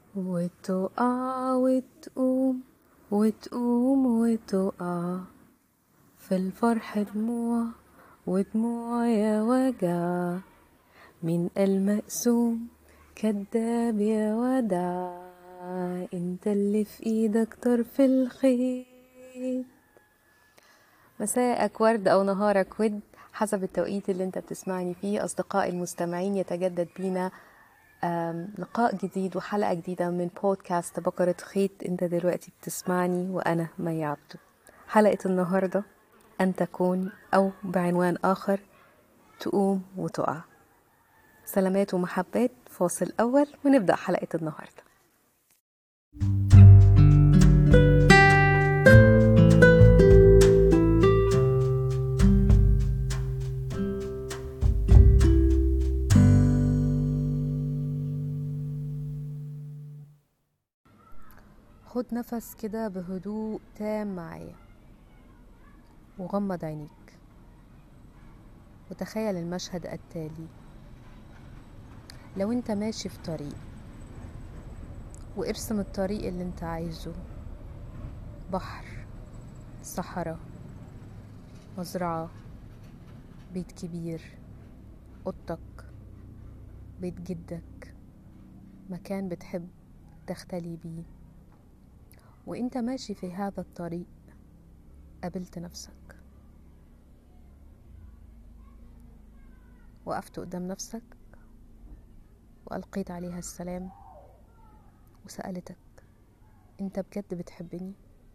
وتقع وتقوم وتقوم وتقع في الفرح دموع ودموع يا وجع من المقسوم كداب يا ودع انت اللي في ايدك طرف الخيط مساءك ورد او نهارك ود حسب التوقيت اللي انت بتسمعني فيه اصدقائي المستمعين يتجدد بينا لقاء جديد وحلقة جديدة من بودكاست بقرة خيط انت دلوقتي بتسمعني وانا مي عبدو حلقة النهاردة ان تكون او بعنوان اخر تقوم وتقع سلامات ومحبات فاصل اول ونبدأ حلقة النهارده خد نفس كده بهدوء تام معايا وغمض عينيك وتخيل المشهد التالي لو انت ماشي في طريق وارسم الطريق اللي انت عايزه بحر صحراء مزرعة بيت كبير اوضتك بيت جدك مكان بتحب تختلي بيه وانت ماشي في هذا الطريق قابلت نفسك وقفت قدام نفسك والقيت عليها السلام وسالتك انت بجد بتحبني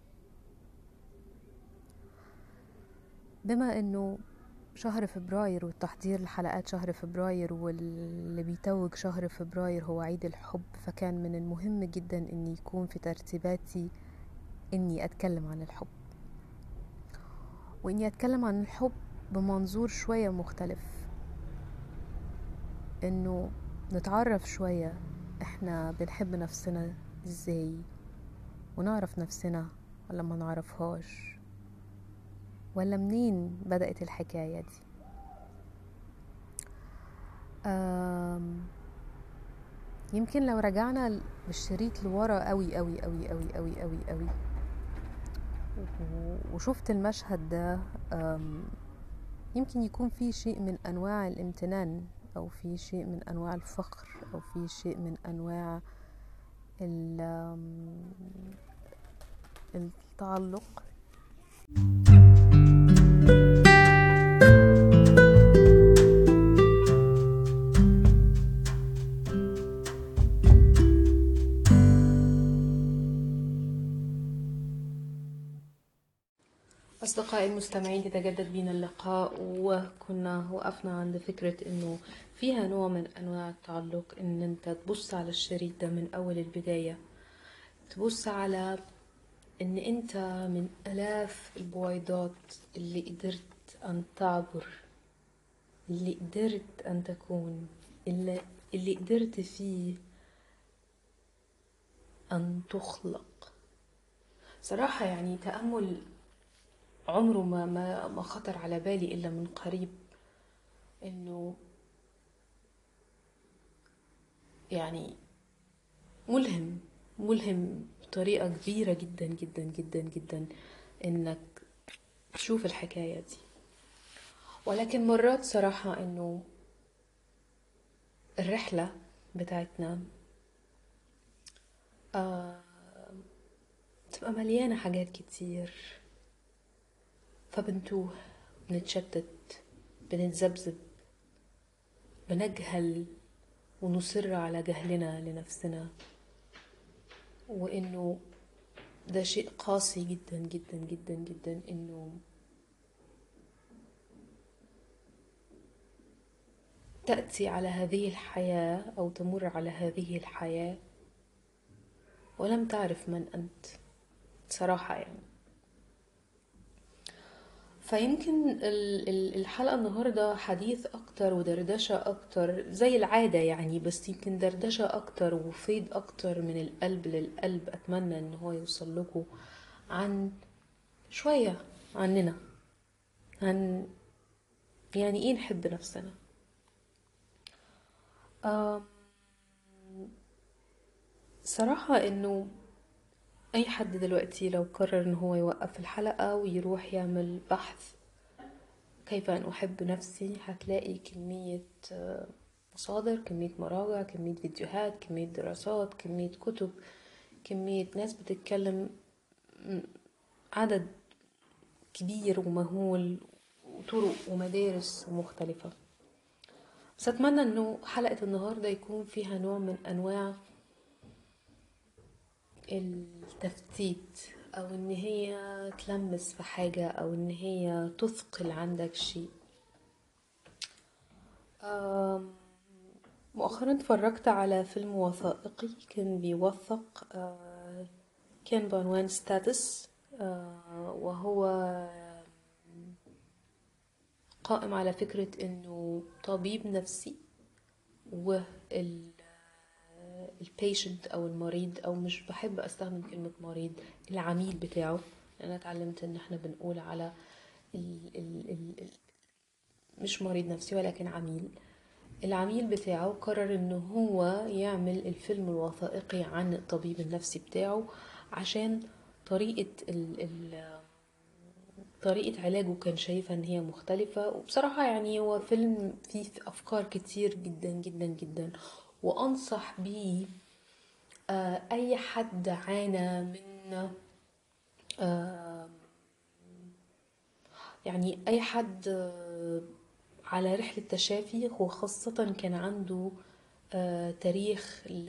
بما انه شهر فبراير والتحضير لحلقات شهر فبراير واللي بيتوج شهر فبراير هو عيد الحب فكان من المهم جدا اني يكون في ترتيباتي اني اتكلم عن الحب واني اتكلم عن الحب بمنظور شوية مختلف انه نتعرف شوية احنا بنحب نفسنا ازاي ونعرف نفسنا ولا ما نعرفهاش ولا منين بدأت الحكاية دي يمكن لو رجعنا بالشريط لورا قوي قوي قوي قوي قوي قوي قوي وشفت المشهد ده يمكن يكون في شيء من انواع الامتنان او في شيء من انواع الفخر او في شيء من انواع التعلق أصدقائي المستمعين يتجدد بينا اللقاء وكنا وقفنا عند فكرة إنه فيها نوع من أنواع التعلق إن أنت تبص على الشريط ده من أول البداية تبص على إن أنت من آلاف البويضات اللي قدرت أن تعبر اللي قدرت أن تكون اللي, اللي قدرت فيه أن تخلق صراحة يعني تأمل عمره ما ما ما خطر على بالي الا من قريب انه يعني ملهم ملهم بطريقة كبيرة جدا جدا جدا جدا انك تشوف الحكاية دي ولكن مرات صراحة انه الرحلة بتاعتنا آه تبقى مليانة حاجات كتير فبنتوه بنتشتت بنتذبذب بنجهل ونصر على جهلنا لنفسنا وانه ده شيء قاسي جدا جدا جدا جدا انه تأتي على هذه الحياة أو تمر على هذه الحياة ولم تعرف من أنت صراحة يعني فيمكن الحلقة النهاردة حديث أكتر ودردشة أكتر زي العادة يعني بس يمكن دردشة أكتر وفيض أكتر من القلب للقلب أتمنى إن هو يوصل لكم عن شوية عننا عن يعني إيه نحب نفسنا صراحة انه اي حد دلوقتي لو قرر ان هو يوقف الحلقة ويروح يعمل بحث كيف ان احب نفسي هتلاقي كمية آه، مصادر كمية مراجع كمية فيديوهات كمية دراسات كمية كتب كمية ناس بتتكلم م- عدد كبير ومهول وطرق ومدارس مختلفة بس أتمنى إنه حلقة النهاردة يكون فيها نوع من أنواع التفتيت أو إن هي تلمس في حاجة أو إن هي تثقل عندك شيء آم، مؤخرا اتفرجت على فيلم وثائقي كان بيوثق آه، كان بعنوان ستاتس وهو قائم على فكرة انه طبيب نفسي وال البيشنت او المريض او مش بحب استخدم كلمة مريض العميل بتاعه لان انا اتعلمت ان احنا بنقول على ال ال ال ال مش مريض نفسي ولكن عميل العميل بتاعه قرر ان هو يعمل الفيلم الوثائقي عن الطبيب النفسي بتاعه عشان طريقة ال ال طريقة علاجه كان شايفها ان هي مختلفة وبصراحة يعني هو فيلم فيه افكار كتير جدا جدا جدا وانصح بيه آه، اي حد عانى من آه، يعني اي حد آه، على رحلة تشافي وخاصة كان عنده آه، تاريخ ل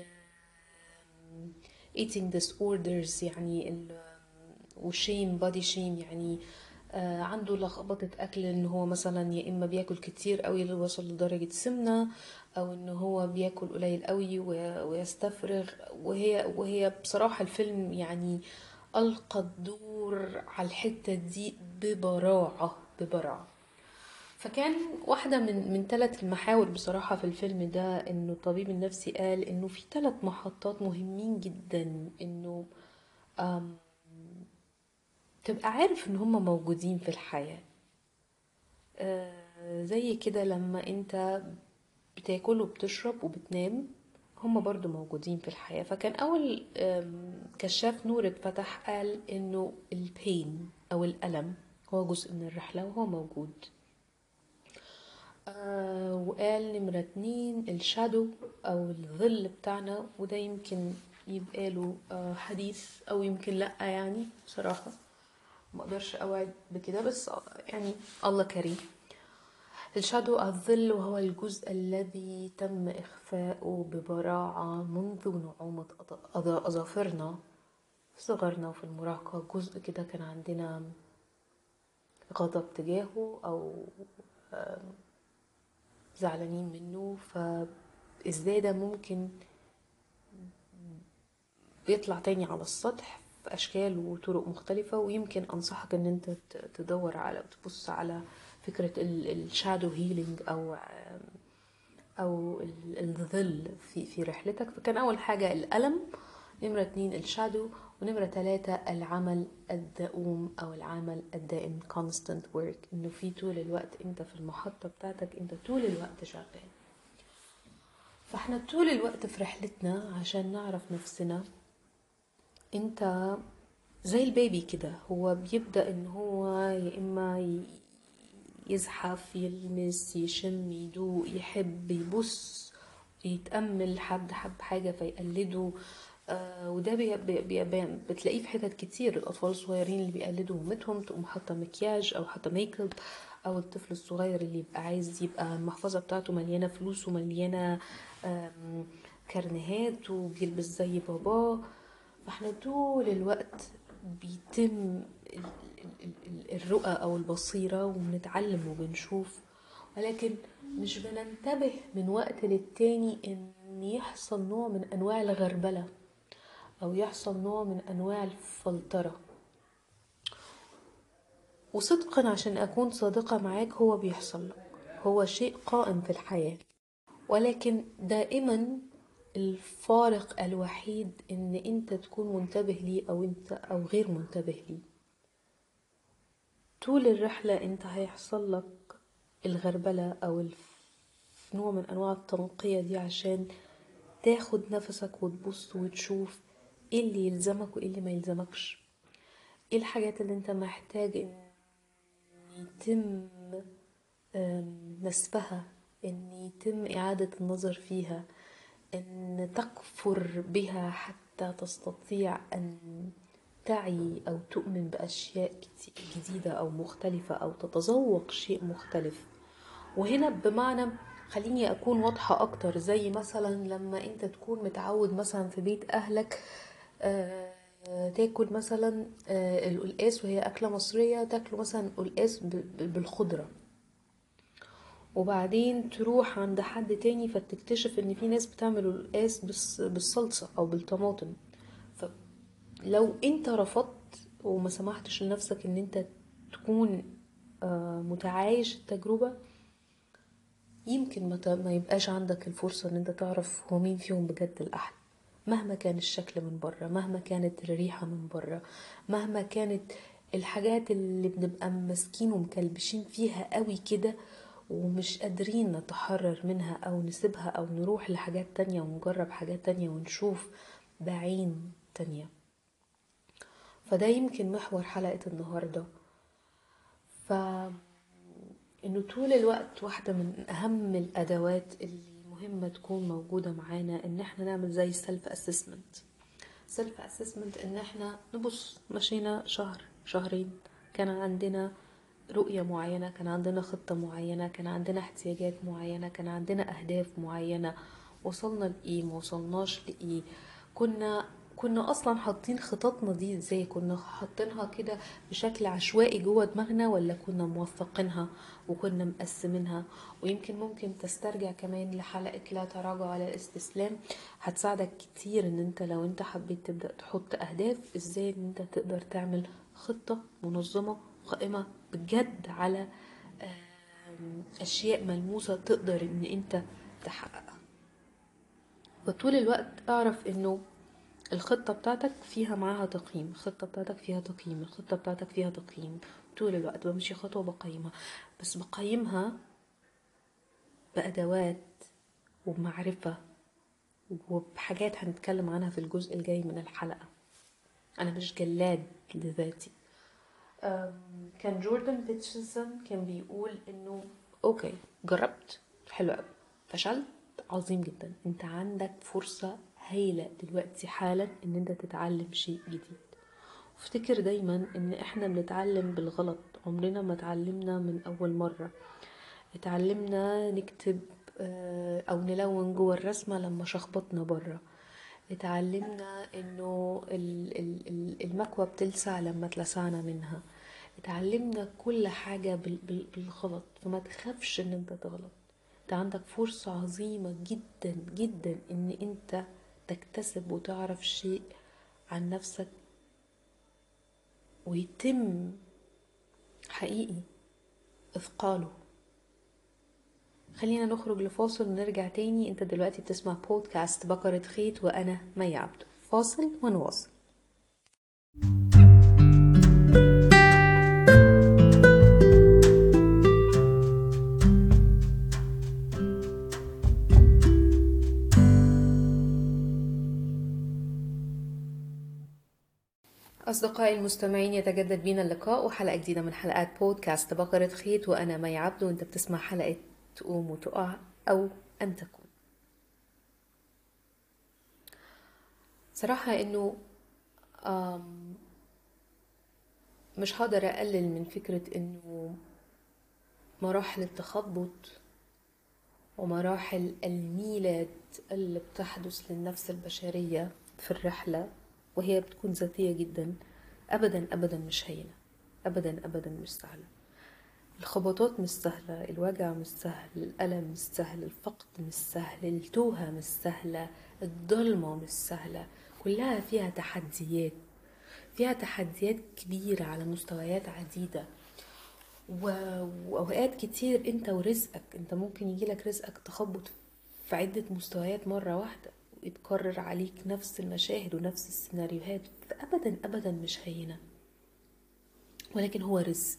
eating disorders يعني ال وشيم بادي شيم يعني آه، عنده لخبطة أكل إن هو مثلا يا إما بياكل كتير قوي اللي وصل لدرجة سمنة أو إن هو بياكل قليل قوي وي- ويستفرغ وهي وهي بصراحة الفيلم يعني ألقى الدور على الحتة دي ببراعة ببراعة فكان واحدة من من ثلاث المحاور بصراحة في الفيلم ده انه الطبيب النفسي قال انه في ثلاث محطات مهمين جدا انه آم، تبقى عارف ان هم موجودين في الحياة آه، زي كده لما انت بتاكل وبتشرب وبتنام هم برضو موجودين في الحياة فكان أول آم، كشاف نور اتفتح قال إنه البين أو الألم هو جزء من الرحلة وهو موجود آه وقال نمرة اتنين الشادو أو الظل بتاعنا وده يمكن يبقى له آه حديث أو يمكن لأ يعني بصراحة ما اقدرش اوعد بكده بس يعني الله كريم الشادو الظل وهو الجزء الذي تم إخفاؤه ببراعة منذ نعومة أظ- أظ- أظافرنا في صغرنا وفي المراهقة جزء كده كان عندنا غضب تجاهه أو زعلانين منه فازاي ده ممكن بيطلع تاني على السطح في أشكال وطرق مختلفة ويمكن أنصحك إن أنت ت- تدور على تبص على فكرة الشادو هيلينج أو أو ال- الظل في في رحلتك فكان أول حاجة الألم نمرة اتنين الشادو ونمرة تلاتة العمل الدؤوم أو العمل الدائم constant work إنه في طول الوقت أنت في المحطة بتاعتك أنت طول الوقت شغال فاحنا طول الوقت في رحلتنا عشان نعرف نفسنا انت زي البيبي كده هو بيبدأ ان هو يا اما ي- يزحف يلمس يشم يدوق يحب يبص يتأمل حد حب حاجة فيقلده آه وده بي بي بي بتلاقيه في حتت كتير الأطفال الصغيرين اللي بيقلدوا مامتهم تقوم حاطة مكياج أو حاطة ميك اب أو الطفل الصغير اللي يبقى عايز يبقى المحفظة بتاعته مليانة فلوس ومليانة آم، كارنيهات وبيلبس زي باباه فاحنا طول الوقت بيتم ال- ال- ال- الرؤى او البصيرة وبنتعلم وبنشوف ولكن مش بننتبه من وقت للتاني ان يحصل نوع من انواع الغربلة او يحصل نوع من انواع الفلترة وصدقا عشان اكون صادقة معاك هو بيحصل لك هو شيء قائم في الحياة ولكن دائما الفارق الوحيد ان انت تكون منتبه ليه او انت او غير منتبه ليه طول الرحلة انت هيحصل لك الغربلة او الف- نوع من انواع التنقية دي عشان تاخد نفسك وتبص وتشوف ايه اللي يلزمك وايه اللي ما يلزمكش ايه الحاجات اللي انت محتاج ان يتم آم، نسفها ان يتم اعادة النظر فيها ان تكفر بها حتى تستطيع ان تعي او تؤمن باشياء كتي- جديدة او مختلفة او تتذوق شيء مختلف وهنا بمعنى خليني اكون واضحة اكتر زي مثلا لما انت تكون متعود مثلا في بيت اهلك آه، تاكل مثلا آه، القلقاس وهي اكلة مصرية تاكله مثلا قلقاس ب- ب- بالخضرة وبعدين تروح عند حد تاني فتكتشف ان في ناس بتعمل القلقاس بالص- بالصلصة او بالطماطم فلو انت رفضت وما سمحتش لنفسك ان انت تكون آه، متعايش التجربة يمكن ما ت- ما يبقاش عندك الفرصة ان انت تعرف هو مين فيهم بجد الأحلى مهما كان الشكل من بره مهما كانت الريحة من بره مهما كانت الحاجات اللي بنبقى ماسكين ومكلبشين فيها قوي كده ومش قادرين نتحرر منها او نسيبها او نروح لحاجات تانية ونجرب حاجات تانية ونشوف بعين تانية فده يمكن محور حلقة النهاردة ف انه طول الوقت واحدة من اهم الادوات اللي مهمة تكون موجودة معانا ان احنا نعمل زي سيلف اسسمنت سيلف اسسمنت ان احنا نبص مشينا شهر شهرين كان عندنا رؤية معينة كان عندنا خطة معينة كان عندنا احتياجات معينة كان عندنا اهداف معينة وصلنا لايه ما وصلناش لايه كنا كنا اصلا حاطين خططنا دي ازاي كنا حاطينها كده بشكل عشوائي جوه دماغنا ولا كنا موثقينها وكنا مقسمينها ويمكن ممكن تسترجع كمان لحلقة لا تراجع على الاستسلام هتساعدك كتير ان انت لو انت حبيت تبدأ تحط اهداف ازاي ان انت تقدر تعمل خطة منظمة قائمة بجد على آم، اشياء ملموسة تقدر ان انت تحققها وطول الوقت اعرف انه الخطة بتاعتك فيها معاها تقييم الخطة بتاعتك فيها تقييم الخطة بتاعتك فيها تقييم طول الوقت بمشي خطوة بقيمها بس بقيمها بأدوات وبمعرفة وبحاجات هنتكلم عنها في الجزء الجاي من الحلقة أنا مش جلاد لذاتي أم، كان جوردن بيتشنسون كان بيقول انه اوكي جربت حلو قوي فشلت عظيم جدا انت عندك فرصة هايلة دلوقتي حالا ان انت تتعلم شيء جديد افتكر دايما ان احنا بنتعلم بالغلط عمرنا ما اتعلمنا من اول مرة اتعلمنا نكتب آه، او نلون جوه الرسمة لما شخبطنا بره اتعلمنا انه ال- ال- ال- المكوى بتلسع لما اتلسعنا منها اتعلمنا كل حاجة بال- بال- بالغلط فما تخافش ان انت تغلط انت عندك فرصة عظيمة جدا جدا ان انت تكتسب وتعرف شيء عن نفسك ويتم حقيقي اثقاله خلينا نخرج لفاصل ونرجع تاني انت دلوقتي بتسمع بودكاست بقرة خيط وانا مي عبده فاصل ونواصل أصدقائي المستمعين يتجدد بينا اللقاء وحلقة جديدة من حلقات بودكاست بقرة خيط وأنا مي عبده وأنت بتسمع حلقة تقوم وتقع أو أن تكون صراحة إنه آم، مش هقدر أقلل من فكرة إنه مراحل التخبط ومراحل الميلاد اللي بتحدث للنفس البشرية في الرحلة وهي بتكون ذاتية جدا أبدا أبدا مش هينة أبدا أبدا مش سهلة الخبطات مش سهلة الوجع مش سهل الألم مش سهل الفقد مش سهل التوهة مش سهلة الضلمة مش سهلة كلها فيها تحديات فيها تحديات كبيرة على مستويات عديدة و- وأوقات كتير أنت ورزقك أنت ممكن يجيلك رزقك تخبط في عدة مستويات مرة واحدة ويتكرر عليك نفس المشاهد ونفس السيناريوهات فأبدا أبدا مش هينة ولكن هو رزق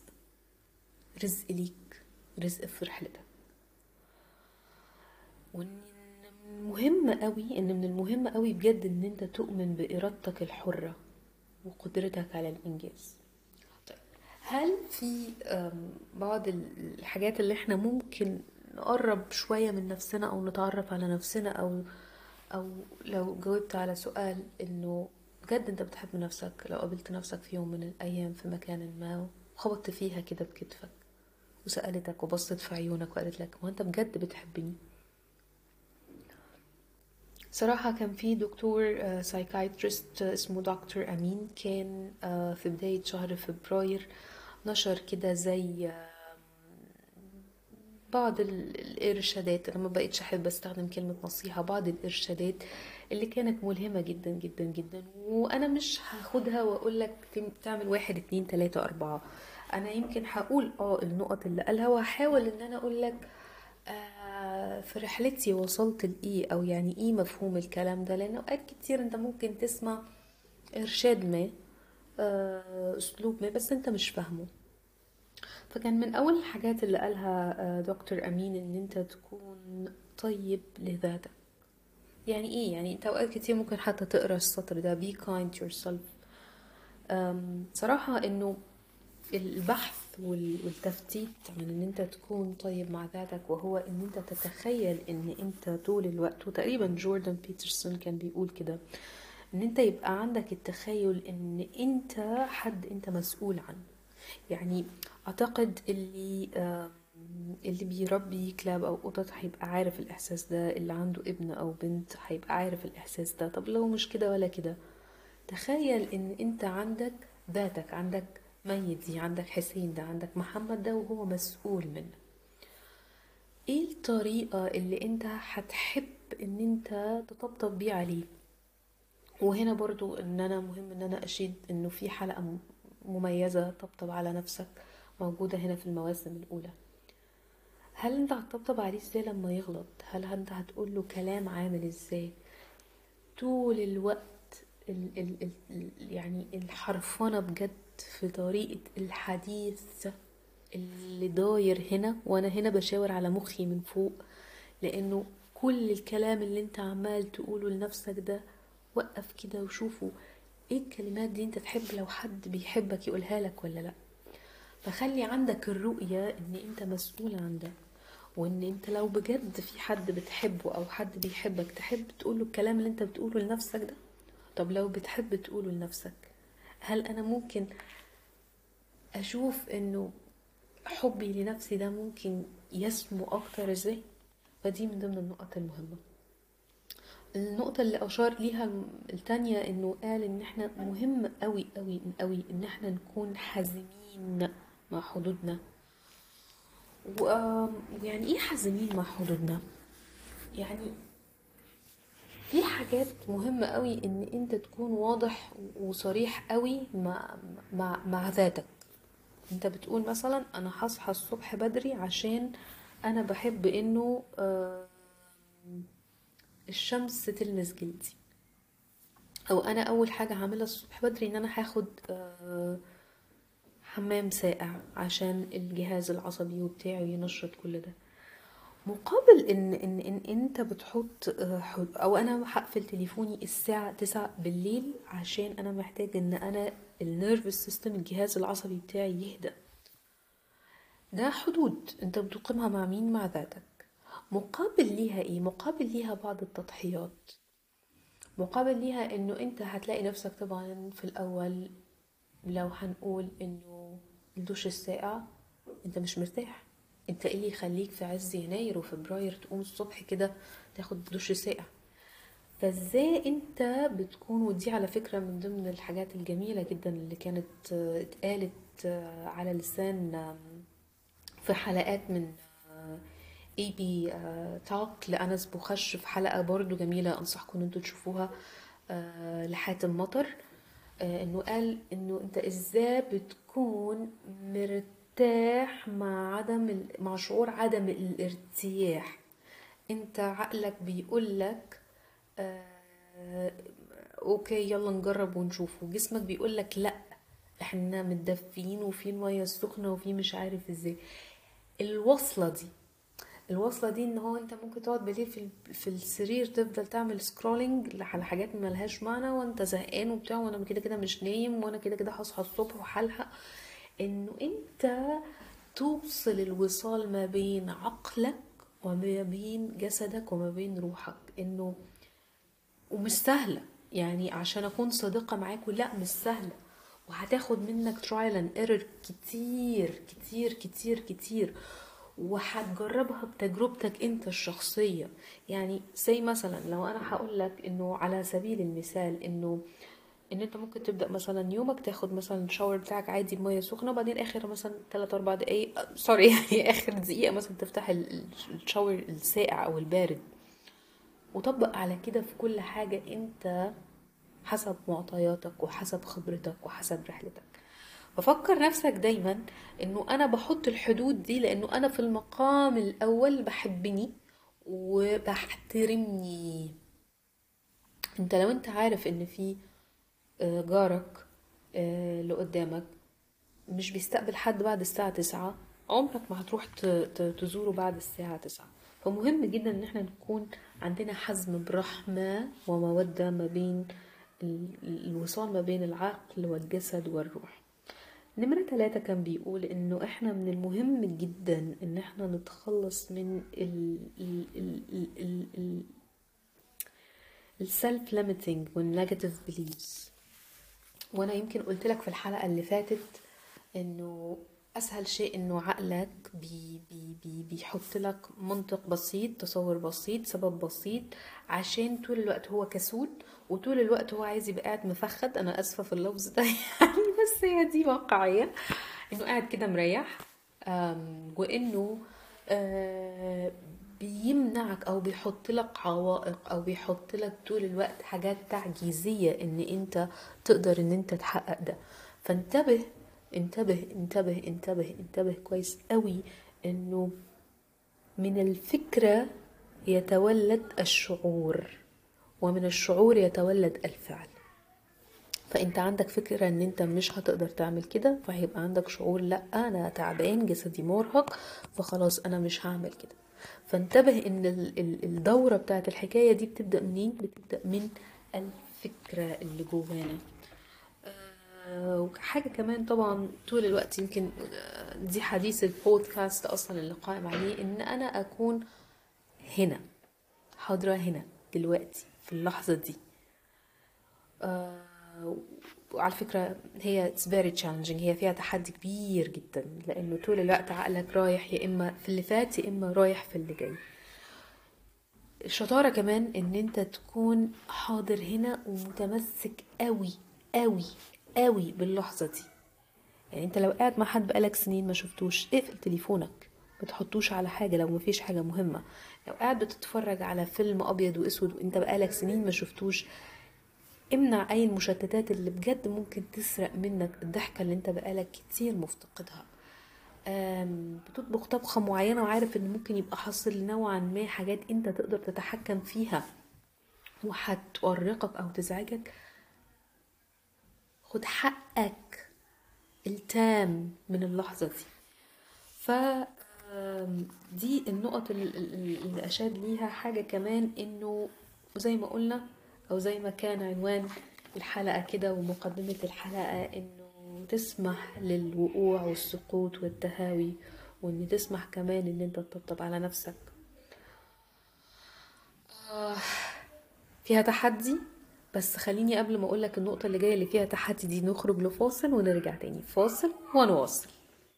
رزق ليك رزق في رحلتك وان مهم قوي ان من المهم قوي بجد ان انت تؤمن بارادتك الحرة وقدرتك على الانجاز طيب هل في أم، بعض الحاجات اللي احنا ممكن نقرب شوية من نفسنا او نتعرف على نفسنا او او لو جاوبت على سؤال انه بجد انت بتحب نفسك لو قابلت نفسك في يوم من الايام في مكان ما وخبطت فيها كده بكتفك وسألتك وبصت في عيونك وقالت لك هو انت بجد بتحبني صراحة كان في دكتور سايكايترست اسمه دكتور أمين كان آه، في بداية شهر فبراير نشر كده زي آه، بعض ال- الإرشادات أنا ما بقيتش أحب أستخدم كلمة نصيحة بعض الإرشادات اللي كانت ملهمة جدا جدا جدا وأنا مش هاخدها وأقول لك تم- تعمل واحد اتنين تلاتة أربعة أنا يمكن هقول اه النقط اللي قالها وهحاول إن أنا أقول لك آه، في رحلتي وصلت لإيه أو يعني إيه مفهوم الكلام ده لأن أوقات كتير أنت ممكن تسمع إرشاد ما آه، أسلوب ما بس أنت مش فاهمه فكان من أول الحاجات اللي قالها آه، دكتور أمين إن أنت تكون طيب لذاتك يعني إيه يعني أنت أوقات كتير ممكن حتى تقرأ السطر ده be kind yourself أم، صراحة إنه البحث وال- والتفتيت عن ان انت تكون طيب مع ذاتك وهو ان انت تتخيل ان انت طول الوقت وتقريبا جوردن بيترسون كان بيقول كده ان انت يبقى عندك التخيل ان انت حد انت مسؤول عنه يعني اعتقد اللي آم، اللي بيربي كلاب او قطط هيبقى عارف الاحساس ده اللي عنده ابن او بنت هيبقى عارف الاحساس ده طب لو مش كده ولا كده تخيل ان انت عندك ذاتك عندك ميت دي عندك حسين ده عندك محمد ده وهو مسؤول منك ايه الطريقة اللي انت هتحب ان انت تطبطب بيه عليه وهنا برضو ان انا مهم ان انا اشيد انه في حلقة م- مميزة طبطب على نفسك موجودة هنا في المواسم الاولى هل انت هتطبطب عليه ازاي لما يغلط هل انت هتقول له كلام عامل ازاي طول الوقت ال ال ال ال- يعني الحرفنة بجد في طريقة الحديث اللي داير هنا وانا هنا بشاور على مخي من فوق لانه كل الكلام اللي انت عمال تقوله لنفسك ده وقف كده وشوفه ايه الكلمات دي انت تحب لو حد بيحبك يقولها لك ولا لا فخلي عندك الرؤية ان انت مسؤول عن ده وان انت لو بجد في حد بتحبه او حد بيحبك تحب تقوله الكلام اللي انت بتقوله لنفسك ده طب لو بتحب تقوله لنفسك هل انا ممكن اشوف انه حبي لنفسي ده ممكن يسمو اكتر ازاي فدي من ضمن النقط المهمة النقطة اللي أشار ليها التانية إنه قال إن إحنا مهم أوي أوي أوي إن إحنا نكون حازمين مع حدودنا و- ويعني إيه حازمين مع حدودنا؟ يعني في حاجات مهمة قوي ان انت تكون واضح وصريح قوي مع مع مع ذاتك انت بتقول مثلا انا هصحى الصبح بدري عشان انا بحب انه آه، الشمس تلمس جلدي او انا اول حاجة هعملها الصبح بدري ان انا هاخد آه، حمام ساقع عشان الجهاز العصبي وبتاعي ينشط كل ده مقابل ان ان ان انت بتحط آه، حد- او انا هقفل تليفوني الساعة 9 بالليل عشان انا محتاج ان انا النيرفس سيستم الجهاز العصبي بتاعي يهدأ ده حدود انت بتقيمها مع مين مع ذاتك مقابل ليها ايه مقابل ليها بعض التضحيات مقابل ليها انه انت هتلاقي نفسك طبعا في الاول لو هنقول انه الدش الساقع انت مش مرتاح انت ايه اللي يخليك في عز يناير وفبراير تقوم الصبح كده تاخد دش ساقع فازاي انت بتكون ودي على فكرة من ضمن الحاجات الجميلة جدا اللي كانت آه، اتقالت آه، على لسان آم، في حلقات من اي بي توك لأنس بوخش في حلقة برضو جميلة أنصحكم إن انتوا تشوفوها آه، لحاتم مطر آه، إنه قال إنه أنت إزاي بتكون مرتاح مع عدم ال- مع شعور عدم الارتياح أنت عقلك بيقولك آه، أوكي يلا نجرب ونشوف وجسمك بيقولك لأ احنا متدفيين وفي المية السخنة وفي مش عارف ازاي الوصلة دي الوصلة دي ان هو انت ممكن تقعد بالليل في, في السرير تفضل تعمل سكرولينج على حاجات ملهاش معنى وانت زهقان وبتاع وانا كده كده مش نايم وانا كده كده هصحى الصبح وهلحق انه انت توصل الوصال ما بين عقلك وما بين جسدك وما بين روحك انه ومش سهلة يعني عشان اكون صادقة معاكم لا مش سهلة وهتاخد منك ترايل اند ايرور كتير كتير كتير كتير وهتجربها بتجربتك انت الشخصية يعني زي مثلا لو انا هقول لك انه على سبيل المثال انه ان انت ممكن تبدا مثلا يومك تاخد مثلا الشاور بتاعك عادي بميه سخنه وبعدين اخر مثلا 3 4 دقايق سوري يعني اخر دقيقه مثلا تفتح الشاور الساقع او البارد وطبق على كده في كل حاجه انت حسب معطياتك وحسب خبرتك وحسب رحلتك ففكر نفسك دايما انه انا بحط الحدود دي لانه انا في المقام الاول بحبني وبحترمني انت لو انت عارف ان في جارك اللي قدامك مش بيستقبل حد بعد الساعة تسعة عمرك ما هتروح تزوره بعد الساعة تسعة فمهم جدا ان احنا نكون عندنا حزم برحمة ومودة ما بين الوصال ما بين العقل والجسد والروح نمرة ثلاثة كان بيقول انه احنا من المهم جدا ان احنا نتخلص من ال ال ال ال ال ال السلف ليميتنج والنيجاتيف بيليفز وانا يمكن قلت لك في الحلقة اللي فاتت انه اسهل شيء انه عقلك بي بي بي بيحط لك منطق بسيط تصور بسيط سبب بسيط عشان طول الوقت هو كسول وطول الوقت هو عايز يبقى قاعد مفخد انا اسفه في اللفظ ده يعني بس هي دي واقعيه انه قاعد كده مريح وانه بيمنعك او بيحط لك عوائق او بيحط لك طول الوقت حاجات تعجيزيه ان انت تقدر ان انت تحقق ده فانتبه انتبه انتبه انتبه انتبه كويس قوي انه من الفكرة يتولد الشعور ومن الشعور يتولد الفعل فانت عندك فكرة ان انت مش هتقدر تعمل كده فهيبقى عندك شعور لا انا تعبان جسدي مرهق فخلاص انا مش هعمل كده فانتبه ان الدورة بتاعت الحكاية دي بتبدأ منين بتبدأ من الفكرة اللي جوانا وحاجة كمان طبعا طول الوقت يمكن دي حديث البودكاست أصلا اللي قائم عليه إن أنا أكون هنا حاضرة هنا دلوقتي في اللحظة دي وعلى فكرة هي it's very challenging هي فيها تحدي كبير جدا لأنه طول الوقت عقلك رايح يا إما في اللي فات يا إما رايح في اللي جاي الشطارة كمان إن أنت تكون حاضر هنا ومتمسك قوي قوي قوي باللحظة دي يعني انت لو قاعد مع حد بقالك سنين ما شفتوش اقفل تليفونك ما تحطوش على حاجة لو مفيش حاجة مهمة لو قاعد بتتفرج على فيلم أبيض وأسود وانت بقالك سنين ما شفتوش امنع أي المشتتات اللي بجد ممكن تسرق منك الضحكة اللي انت بقالك كتير مفتقدها بتطبخ طبخة معينة وعارف ان ممكن يبقى حاصل نوعا ما حاجات انت تقدر تتحكم فيها وهتؤرقك او تزعجك خد حقك التام من اللحظة دي ف دي النقط اللي أشاد ليها حاجة كمان إنه زي ما قلنا أو زي ما كان عنوان الحلقة كده ومقدمة الحلقة إنه تسمح للوقوع والسقوط والتهاوي وإن تسمح كمان إن أنت تطبطب على نفسك فيها تحدي بس خليني قبل ما اقولك النقطة اللي جاية اللي فيها تحدي دي نخرج لفاصل ونرجع تاني فاصل ونواصل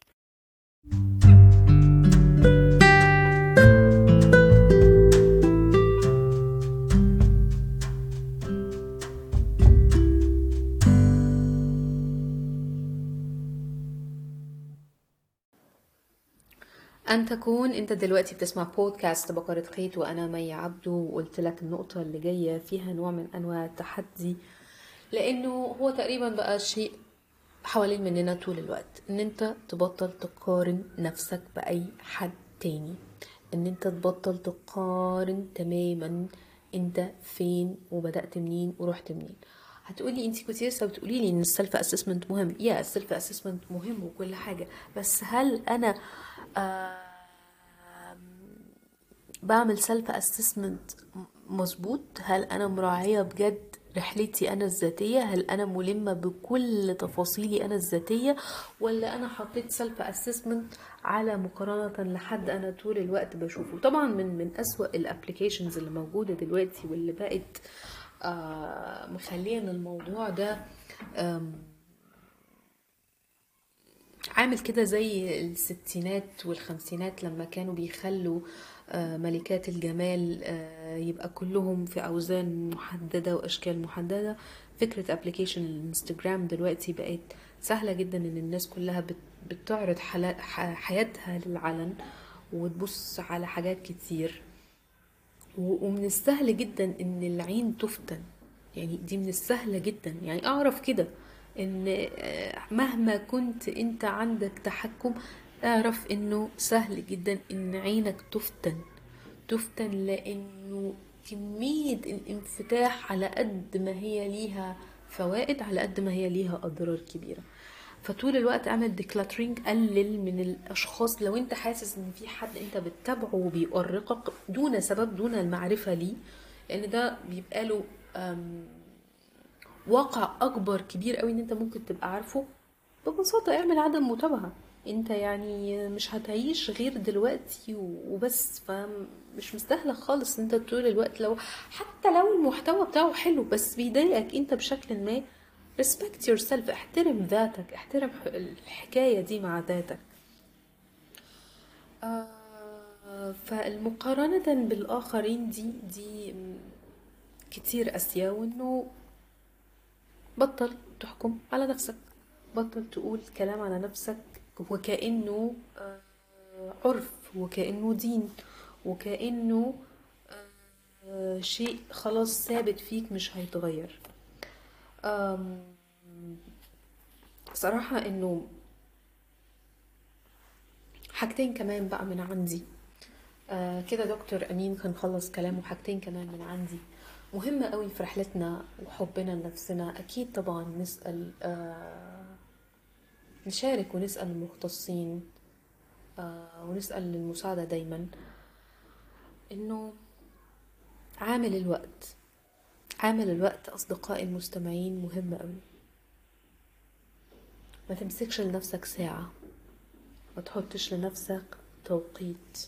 أن تكون أنت دلوقتي بتسمع بودكاست بقرة خيط وأنا مي عبدو وقلت لك النقطة اللي جاية فيها نوع من أنواع التحدي لأنه هو تقريبا بقى شيء حوالين مننا طول الوقت إن أنت تبطل تقارن نفسك بأي حد تاني إن أنت تبطل تقارن تماما أنت فين وبدأت منين ورحت منين هتقولي انت كنت لسه بتقولي لي ان السيلف اسسمنت مهم يا السيلف اسسمنت مهم وكل حاجه بس هل انا بعمل سيلف اسسمنت مظبوط هل انا مراعية بجد رحلتي انا الذاتية هل انا ملمة بكل تفاصيلي انا الذاتية ولا انا حطيت سيلف اسسمنت على مقارنة لحد انا طول الوقت بشوفه طبعا من من اسوأ الابليكيشنز اللي موجودة دلوقتي واللي بقت آه مخليه ان الموضوع ده آم، عامل كده زي الستينات والخمسينات لما كانوا بيخلوا آه، ملكات الجمال آه، يبقى كلهم في أوزان محددة وأشكال محددة فكرة ابلكيشن الانستجرام دلوقتي بقت سهلة جدا ان الناس كلها بت- بتعرض حلا- ح- حياتها للعلن وتبص على حاجات كتير و- ومن السهل جدا ان العين تفتن يعني دي من السهلة جدا يعني اعرف كده ان آه، مهما كنت انت عندك تحكم اعرف انه سهل جدا ان عينك تفتن تفتن لانه كمية الانفتاح على قد ما هي ليها فوائد على قد ما هي ليها اضرار كبيرة فطول الوقت اعمل ديكلاترينج قلل من الاشخاص لو انت حاسس ان في حد انت بتتابعه وبيؤرقك دون سبب دون المعرفة ليه لان ده بيبقى له أم، واقع اكبر كبير قوي ان انت ممكن تبقى عارفه ببساطة اعمل عدم متابعة انت يعني مش هتعيش غير دلوقتي وبس فمش مستاهلة خالص ان انت طول الوقت لو حتى لو المحتوى بتاعه حلو بس بيضايقك انت بشكل ما respect yourself احترم ذاتك احترم ح- الحكاية دي مع ذاتك آه، فالمقارنة بالآخرين دي دي م، كتير أسيا وإنه بطل تحكم على نفسك بطل تقول كلام على نفسك وكأنه آه، عرف وكأنه دين وكأنه آه، شيء خلاص ثابت فيك مش هيتغير آم، صراحة إنه حاجتين كمان بقى من عندي آه كده دكتور أمين كان خلص كلامه حاجتين كمان من عندي مهمة قوي في رحلتنا وحبنا لنفسنا أكيد طبعا نسأل آه نشارك ونسأل المختصين آه ونسأل المساعدة دايما إنه عامل الوقت عامل الوقت أصدقائي المستمعين مهم قوي ما تمسكش لنفسك ساعة ما تحطش لنفسك توقيت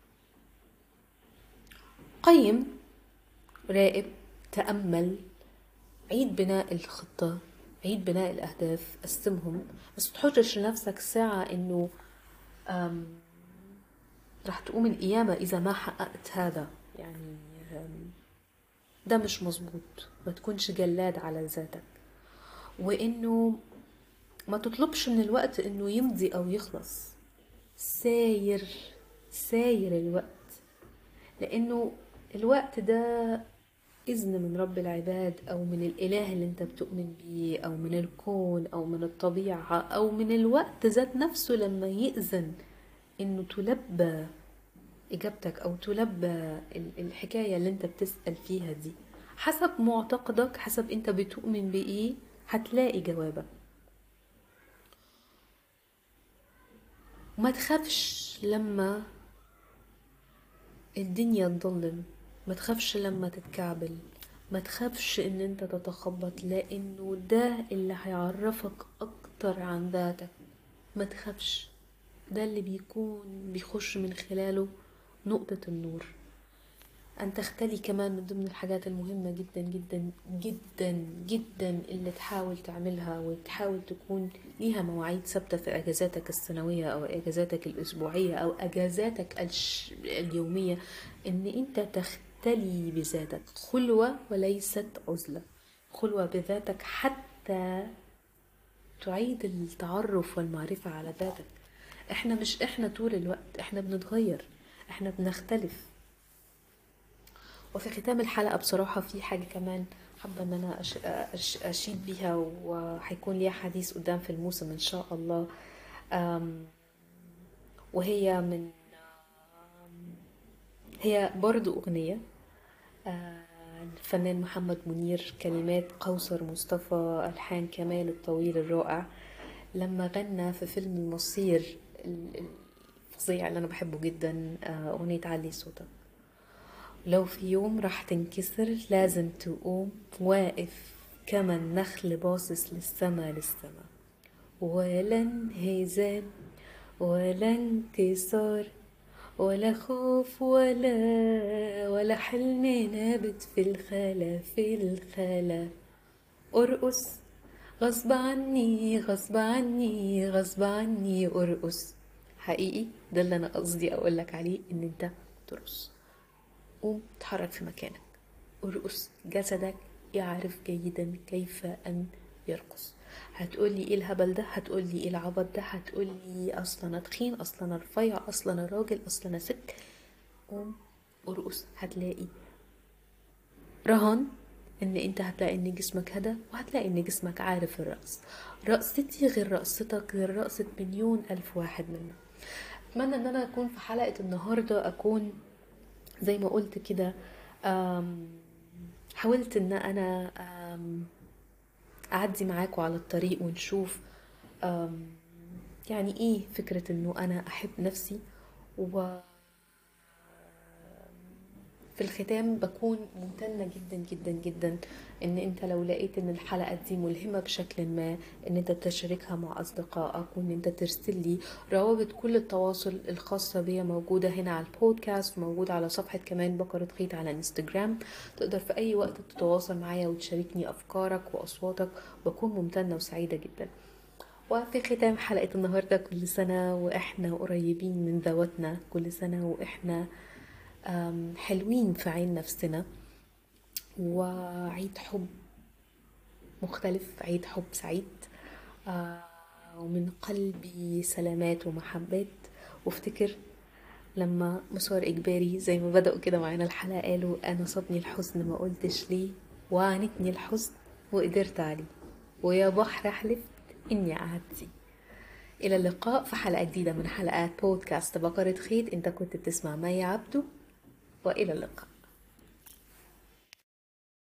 قيم راقب تأمل عيد بناء الخطة عيد بناء الأهداف قسمهم بس تحطش لنفسك ساعة إنه أم، رح تقوم القيامة إذا ما حققت هذا يعني أم، ده مش مظبوط ما تكونش جلاد على ذاتك وإنه ما تطلبش من الوقت إنه يمضي أو يخلص ساير ساير الوقت لأنه الوقت ده إذن من رب العباد أو من الإله اللي أنت بتؤمن بيه أو من الكون أو من الطبيعة أو من الوقت ذات نفسه لما يأذن إنه تلبى إجابتك أو تلبى ال- الحكاية اللي أنت بتسأل فيها دي حسب معتقدك حسب أنت بتؤمن بإيه هتلاقي جوابك وما تخافش لما الدنيا تضلم ما تخافش لما تتكعبل ما تخافش ان انت تتخبط لانه ده اللي هيعرفك اكتر عن ذاتك ما تخافش ده اللي بيكون بيخش من خلاله نقطة النور أن تختلي كمان من ضمن الحاجات المهمة جدا جدا جدا جدا اللي تحاول تعملها وتحاول تكون ليها مواعيد ثابتة في أجازاتك السنوية أو أجازاتك الأسبوعية أو أجازاتك الش... اليومية إن أنت تختلي بذاتك خلوة وليست عزلة خلوة بذاتك حتى تعيد التعرف والمعرفة على ذاتك احنا مش احنا طول الوقت احنا بنتغير احنا بنختلف وفي ختام الحلقة بصراحة في حاجة كمان حابة ان انا أش... أش... اشيد بيها وهيكون ليها حديث قدام في الموسم ان شاء الله أم... وهي من هي برضو أغنية آه، الفنان محمد منير كلمات قوصر مصطفى ألحان كمال الطويل الرائع لما غنى في فيلم المصير ال- الفظيع اللي أنا بحبه جدا آه، أغنية علي صوتك لو في يوم راح تنكسر لازم تقوم واقف كما النخل باصص للسما للسما ولا انهزام ولا انكسار ولا خوف ولا ولا حلم نابت في الخلا في الخلا ارقص غصب عني غصب عني غصب عني ارقص حقيقي ده اللي انا قصدي اقول لك عليه ان انت ترقص قوم اتحرك في مكانك ارقص جسدك يعرف جيدا كيف ان يرقص هتقولي ايه الهبل ده هتقولي ايه العبط ده هتقولي اصلا انا تخين اصلا انا رفيع اصلا انا راجل اصلا انا ست قوم ارقص هتلاقي رهان ان انت هتلاقي ان جسمك هدى وهتلاقي ان جسمك عارف الرقص رقصتي غير رقصتك غير رقصة مليون الف واحد منا اتمنى ان انا اكون في حلقة النهاردة اكون زي ما قلت كده آم، حاولت ان انا آم، اعدي معاكم على الطريق ونشوف آم، يعني ايه فكرة انه انا احب نفسي و في الختام بكون ممتنة جدا جدا جدا ان انت لو لقيت ان الحلقة دي ملهمة بشكل ما ان انت تشاركها مع اصدقائك وان انت ترسل لي روابط كل التواصل الخاصة بيا موجودة هنا على البودكاست موجودة على صفحة كمان بكرة خيط على انستجرام تقدر في اي وقت تتواصل معايا وتشاركني افكارك واصواتك بكون ممتنة وسعيدة جدا وفي ختام حلقة النهاردة كل سنة وإحنا قريبين من ذواتنا كل سنة وإحنا آم، حلوين في عين نفسنا وعيد حب مختلف عيد حب سعيد آه، ومن قلبي سلامات ومحبات وافتكر لما مسار إجباري زي ما بدأوا كده معانا الحلقة قالوا أنا صابني الحزن ما قلتش ليه وعانتني الحزن وقدرت عليه ويا بحر حلفت إني أعدي إلى اللقاء في حلقة جديدة من حلقات بودكاست بقرة خيط أنت كنت بتسمع مي عبدو وإلى اللقاء